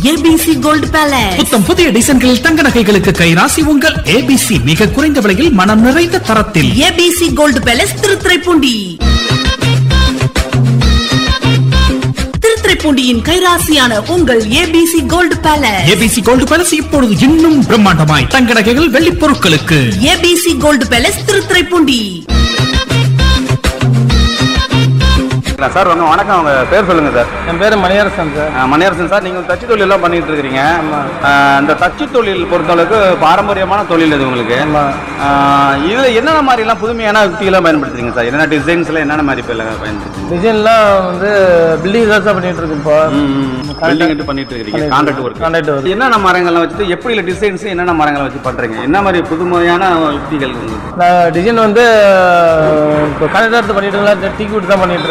ABC gold palace புத்தம் புதிய டிசைன்களில் தங்க நகைகளுக்கு கைராசி உங்கள் ஏபிசி மிக குறைந்த விலையில் மனம் நிறைந்த தரத்தில் ஏபிசி கோல்டு பேலஸ் திருத்துறைப்பூண்டி திருத்துறைப்பூண்டியின் கைராசியான உங்கள் ABC gold palace ABC gold palace இப்பொழுது இன்னும் பிரம்மாண்டமாய் தங்க நகைகள் வெள்ளி பொருட்களுக்கு ABC gold palace Thiruthuraipoondi sir உங்க வணக்கம் உங்க பேர் சொல்லுங்க சார் என் பேர் மணியரசன் சார் அஹ் மணியரசன் சார் நீங்க தச்சு தொழில் எல்லாம் பண்ணிட்டு இருக்கிறீங்க அஹ் இந்த தச்சு தொழில் பொறுத்தளவுக்கு பாரம்பரியமான தொழில் இது உங்களுக்கு அஹ் இதுல என்னென்ன மாதிரி எல்லாம் புதுமையான யுக்திகளாம் பயன்படுத்துறீங்க சார் என்னென்ன டிசைன்ஸ்ல என்னென்ன மாதிரி இப்போ பயன்படுத்துறீங்க டிசைன்லாம் வந்து பில்டிங் தான் பண்ணிட்டு இருக்கு இப்போ பில்டிங் பண்ணிட்டு இருக்கீங்க கான்ட்ராக்ட் ஒர்க் கான்ட்ராக்ட் ஒர்க் என்னென்ன மரங்கள்லாம் வச்சுட்டு எப்படி டிசைன்ஸ் என்னென்ன மரங்களை வச்சு பண்றீங்க என்ன மாதிரி புதுமையான யுக்திகள் உங்களுக்கு நான் டிசைன் வந்து இப்போ கான்ட்ராக்ட் பண்ணிட்டு இருக்கேன் டீ தான் பண்ணிட்டு இருக்கேன்